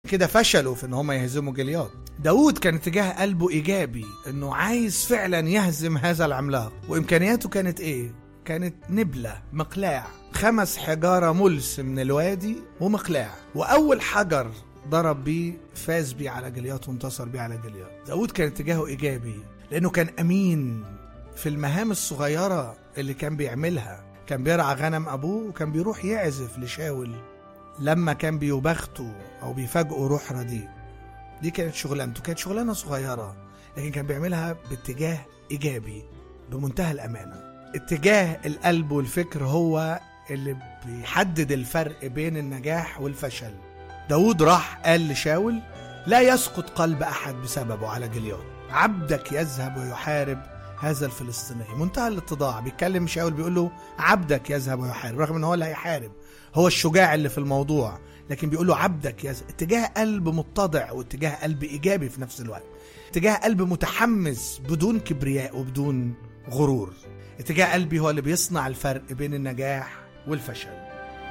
كده فشلوا في ان هم يهزموا جلياد داود كان اتجاه قلبه ايجابي انه عايز فعلا يهزم هذا العملاق وامكانياته كانت ايه كانت نبلة مقلاع خمس حجارة ملس من الوادي ومقلاع وأول حجر ضرب بيه فاز بيه على جليات وانتصر بيه على جليات داود كان اتجاهه إيجابي لأنه كان أمين في المهام الصغيرة اللي كان بيعملها كان بيرعى غنم أبوه وكان بيروح يعزف لشاول لما كان بيبخته أو بيفاجئه روح رديء دي كانت شغلانته كانت شغلانة صغيرة لكن كان بيعملها باتجاه إيجابي بمنتهى الأمانة اتجاه القلب والفكر هو اللي بيحدد الفرق بين النجاح والفشل داود راح قال لشاول لا يسقط قلب أحد بسببه على جلياد عبدك يذهب ويحارب هذا الفلسطيني منتهى الاتضاع بيتكلم شاول بيقول له عبدك يذهب ويحارب رغم ان هو اللي هيحارب هو الشجاع اللي في الموضوع لكن بيقول له عبدك يذهب اتجاه قلب متضع واتجاه قلب ايجابي في نفس الوقت اتجاه قلب متحمس بدون كبرياء وبدون غرور اتجاه قلبي هو اللي بيصنع الفرق بين النجاح والفشل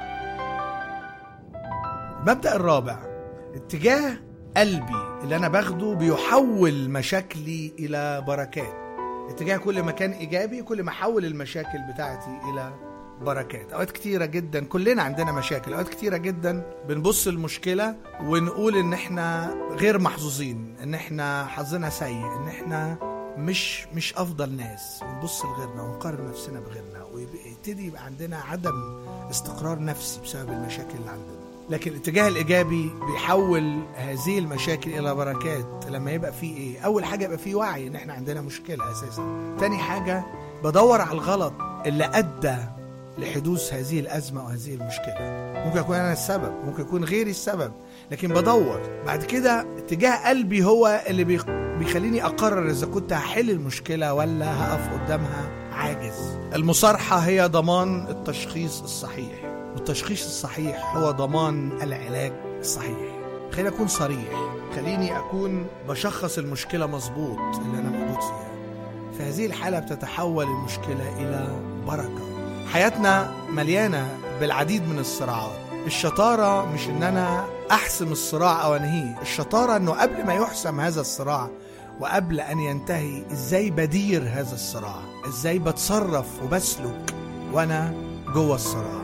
المبدأ الرابع اتجاه قلبي اللي انا باخده بيحول مشاكلي الى بركات اتجاه كل ما كان ايجابي كل ما احول المشاكل بتاعتي الى بركات اوقات كتيره جدا كلنا عندنا مشاكل اوقات كتيره جدا بنبص المشكله ونقول ان احنا غير محظوظين ان احنا حظنا سيء ان احنا مش مش افضل ناس ونبص لغيرنا ونقارن نفسنا بغيرنا ويبتدي يبقى عندنا عدم استقرار نفسي بسبب المشاكل اللي عندنا لكن الاتجاه الايجابي بيحول هذه المشاكل الى بركات لما يبقى فيه ايه اول حاجه يبقى فيه وعي ان احنا عندنا مشكله اساسا تاني حاجه بدور على الغلط اللي ادى لحدوث هذه الازمه وهذه المشكله ممكن اكون انا السبب ممكن يكون غيري السبب لكن بدور بعد كده اتجاه قلبي هو اللي بيخ... بيخليني اقرر اذا كنت هحل المشكله ولا هقف قدامها عاجز المصارحه هي ضمان التشخيص الصحيح والتشخيص الصحيح هو ضمان العلاج الصحيح خليني اكون صريح خليني اكون بشخص المشكله مظبوط اللي انا موجود فيها في هذه الحاله بتتحول المشكله الى بركه حياتنا مليانه بالعديد من الصراعات الشطاره مش ان انا احسم الصراع او انهيه الشطاره انه قبل ما يحسم هذا الصراع وقبل ان ينتهي ازاي بدير هذا الصراع ازاي بتصرف وبسلك وانا جوه الصراع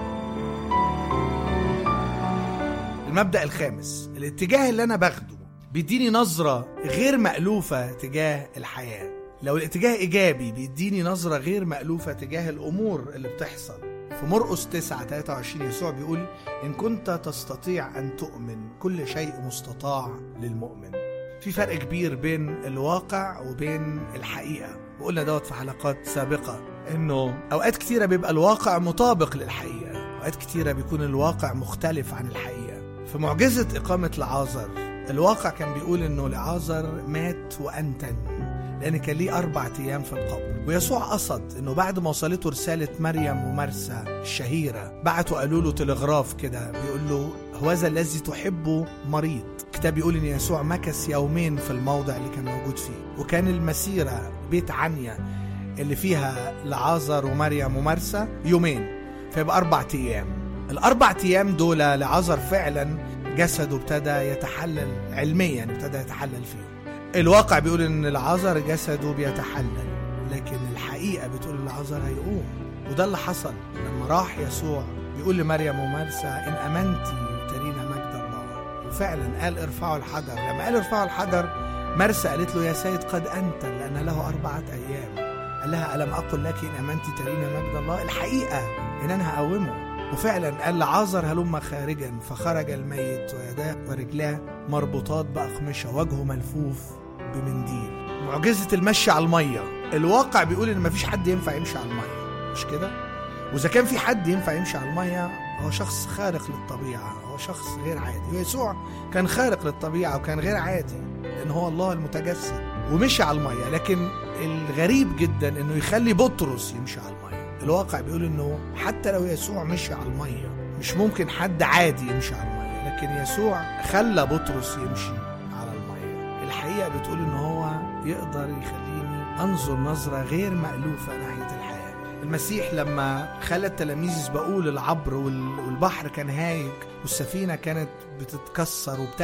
المبدأ الخامس الاتجاه اللي أنا باخده بيديني نظرة غير مألوفة تجاه الحياة لو الاتجاه إيجابي بيديني نظرة غير مألوفة تجاه الأمور اللي بتحصل في مرقس 9 23 يسوع بيقول إن كنت تستطيع أن تؤمن كل شيء مستطاع للمؤمن في فرق كبير بين الواقع وبين الحقيقة وقلنا دوت في حلقات سابقة إنه أوقات كتيرة بيبقى الواقع مطابق للحقيقة أوقات كتيرة بيكون الواقع مختلف عن الحقيقة في معجزة إقامة لعازر الواقع كان بيقول إنه لعازر مات وأنتن لأن كان ليه أربع أيام في القبر ويسوع قصد إنه بعد ما وصلته رسالة مريم ومرسى الشهيرة بعتوا قالوا له تلغراف كده بيقول له هوذا الذي تحبه مريض الكتاب بيقول إن يسوع مكث يومين في الموضع اللي كان موجود فيه وكان المسيرة بيت عنيا اللي فيها لعازر ومريم ومرسى يومين فيبقى أربع أيام الأربع أيام دول لعازر فعلا جسده ابتدى يتحلل علميا ابتدى يتحلل فيه الواقع بيقول ان العذر جسده بيتحلل لكن الحقيقه بتقول ان العذر هيقوم وده اللي حصل لما راح يسوع بيقول لمريم ومرسى ان امنتي ترينا مجد الله وفعلا قال ارفعوا الحجر لما قال ارفعوا الحجر مرسى قالت له يا سيد قد انت لان له اربعه ايام قال لها الم اقل لك ان امنتي ترينا مجد الله الحقيقه ان انا هقومه وفعلا قال لعازر هلم خارجا فخرج الميت ويداه ورجلاه مربوطات بأقمشة وجهه ملفوف بمنديل معجزة المشي على المية الواقع بيقول ان مفيش حد ينفع يمشي على المية مش كده واذا كان في حد ينفع يمشي على المية هو شخص خارق للطبيعة هو شخص غير عادي ويسوع كان خارق للطبيعة وكان غير عادي لان هو الله المتجسد ومشي على المية لكن الغريب جدا انه يخلي بطرس يمشي على المية الواقع بيقول انه حتى لو يسوع مشي على الميه مش ممكن حد عادي يمشي على الميه لكن يسوع خلى بطرس يمشي على الميه الحقيقه بتقول ان هو يقدر يخليني انظر نظره غير مالوفه ناحيه الحياه المسيح لما خلى التلاميذ يسبقوه للعبر والبحر كان هايج والسفينه كانت بتتكسر وبتاع